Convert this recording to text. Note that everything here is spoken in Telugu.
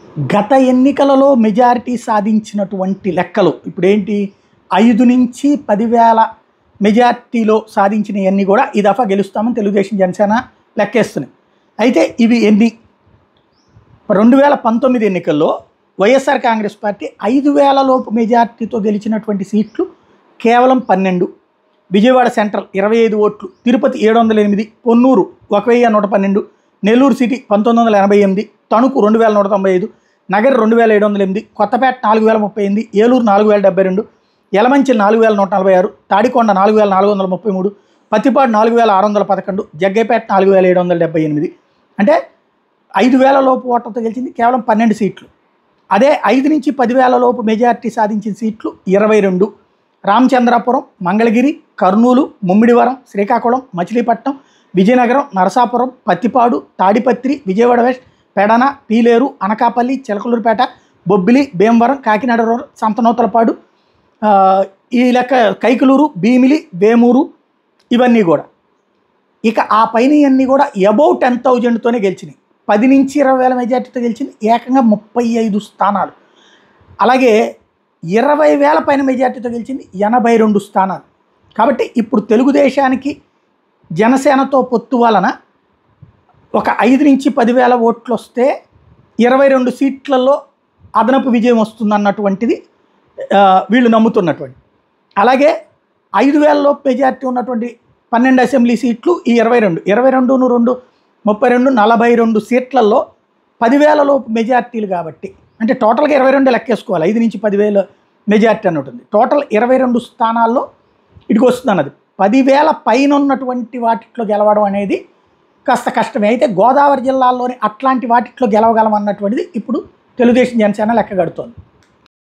గత ఎన్నికలలో మెజారిటీ సాధించినటువంటి లెక్కలు ఇప్పుడేంటి ఐదు నుంచి పదివేల మెజారిటీలో సాధించినవన్నీ కూడా ఈ దఫా గెలుస్తామని తెలుగుదేశం జనసేన లెక్కేస్తున్నాయి అయితే ఇవి ఎన్ని రెండు వేల పంతొమ్మిది ఎన్నికల్లో వైఎస్ఆర్ కాంగ్రెస్ పార్టీ ఐదు వేల లోపు మెజార్టీతో గెలిచినటువంటి సీట్లు కేవలం పన్నెండు విజయవాడ సెంట్రల్ ఇరవై ఐదు ఓట్లు తిరుపతి ఏడు వందల ఎనిమిది పొన్నూరు ఒక వెయ్యి నూట పన్నెండు నెల్లూరు సిటీ పంతొమ్మిది వందల ఎనభై ఎనిమిది తణుకు రెండు వేల నూట తొంభై ఐదు నగర్ రెండు వేల ఏడు వందల ఎనిమిది కొత్తపేట నాలుగు వేల ముప్పై ఎనిమిది ఏలూరు నాలుగు వేల డెబ్బై రెండు యలమంచిల్ నాలుగు వేల నూట నలభై ఆరు తాడికొండ నాలుగు వేల నాలుగు వందల ముప్పై మూడు పత్తిపాడు నాలుగు వేల ఆరు వందల పదకొండు జగ్గైపేట నాలుగు వేల ఏడు వందల డెబ్బై ఎనిమిది అంటే ఐదు వేల లోపు ఓట్లతో గెలిచింది కేవలం పన్నెండు సీట్లు అదే ఐదు నుంచి పదివేల లోపు మెజారిటీ సాధించిన సీట్లు ఇరవై రెండు రామచంద్రాపురం మంగళగిరి కర్నూలు ముమ్మిడివరం శ్రీకాకుళం మచిలీపట్నం విజయనగరం నరసాపురం పత్తిపాడు తాడిపత్రి విజయవాడ వెస్ట్ పెడన పీలేరు అనకాపల్లి చిలకలూరుపేట బొబ్బిలి భీమవరం కాకినాడ రోడ్ సంతనూతలపాడు ఆ, ఈ లెక్క కైకలూరు భీమిలి వేమూరు ఇవన్నీ కూడా ఇక ఆ పైన అన్నీ కూడా అబౌవ్ టెన్ థౌజండ్తోనే గెలిచినాయి పది నుంచి ఇరవై వేల మెజార్టీతో గెలిచింది ఏకంగా ముప్పై ఐదు స్థానాలు అలాగే ఇరవై వేల పైన మెజార్టీతో గెలిచింది ఎనభై రెండు స్థానాలు కాబట్టి ఇప్పుడు తెలుగుదేశానికి జనసేనతో పొత్తు వలన ఒక ఐదు నుంచి పదివేల ఓట్లు వస్తే ఇరవై రెండు సీట్లలో అదనపు విజయం వస్తుందన్నటువంటిది ఆ, వీళ్ళు నమ్ముతున్నటువంటి అలాగే ఐదు వేలలో మెజార్టీ ఉన్నటువంటి పన్నెండు అసెంబ్లీ సీట్లు ఈ ఇరవై రెండు ఇరవై రెండును రెండు ముప్పై రెండు నలభై రెండు సీట్లలో పదివేల లోపు మెజార్టీలు కాబట్టి అంటే టోటల్గా ఇరవై రెండు లెక్కేసుకోవాలి ఐదు నుంచి పదివేల మెజార్టీ అని ఉంటుంది టోటల్ ఇరవై రెండు స్థానాల్లో ఇటుకు వస్తుంది అన్నది పదివేల పైన ఉన్నటువంటి వాటిట్లో గెలవడం అనేది కాస్త కష్టమే అయితే గోదావరి జిల్లాల్లోని అట్లాంటి వాటిట్లో గెలవగలం అన్నటువంటిది ఇప్పుడు తెలుగుదేశం జనసేన లెక్క కడుతోంది